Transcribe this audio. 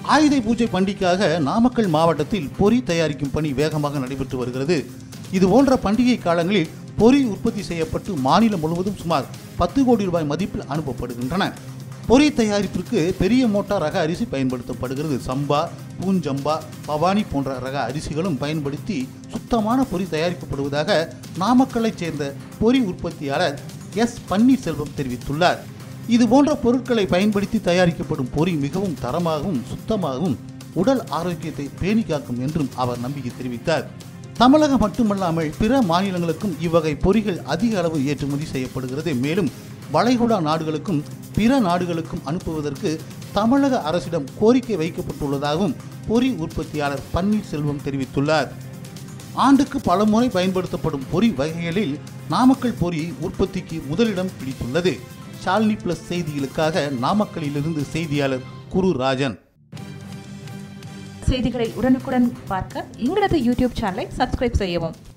ஆயுத பூஜை பண்டிகைக்காக நாமக்கல் மாவட்டத்தில் பொறி தயாரிக்கும் பணி வேகமாக நடைபெற்று வருகிறது இது போன்ற பண்டிகை காலங்களில் பொறி உற்பத்தி செய்யப்பட்டு மாநிலம் முழுவதும் சுமார் பத்து கோடி ரூபாய் மதிப்பில் அனுப்பப்படுகின்றன பொறி தயாரிப்பிற்கு பெரிய மோட்டார் ரக அரிசி பயன்படுத்தப்படுகிறது சம்பா பூஞ்சம்பா பவானி போன்ற ரக அரிசிகளும் பயன்படுத்தி சுத்தமான பொறி தயாரிக்கப்படுவதாக நாமக்கல்லைச் சேர்ந்த பொறி உற்பத்தியாளர் எஸ் பன்னீர்செல்வம் தெரிவித்துள்ளார் இது போன்ற பொருட்களை பயன்படுத்தி தயாரிக்கப்படும் பொறி மிகவும் தரமாகவும் சுத்தமாகவும் உடல் ஆரோக்கியத்தை பேணி காக்கும் என்றும் அவர் நம்பிக்கை தெரிவித்தார் தமிழகம் மட்டுமல்லாமல் பிற மாநிலங்களுக்கும் இவ்வகை பொறிகள் அதிக அளவு ஏற்றுமதி செய்யப்படுகிறது மேலும் வளைகுடா நாடுகளுக்கும் பிற நாடுகளுக்கும் அனுப்புவதற்கு தமிழக அரசிடம் கோரிக்கை வைக்கப்பட்டுள்ளதாகவும் பொறி உற்பத்தியாளர் பன்னீர்செல்வம் தெரிவித்துள்ளார் ஆண்டுக்கு பலமுறை பயன்படுத்தப்படும் பொறி வகைகளில் நாமக்கல் பொறி உற்பத்திக்கு முதலிடம் பிடித்துள்ளது ஷாலினி பிளஸ் செய்திகளுக்காக நாமக்கலிலிருந்து செய்தியாளர் குரு ராஜன் செய்திகளை உடனுக்குடன் பார்க்க எங்களது யூடியூப் சேனலை சப்ஸ்கிரைப் செய்யவும்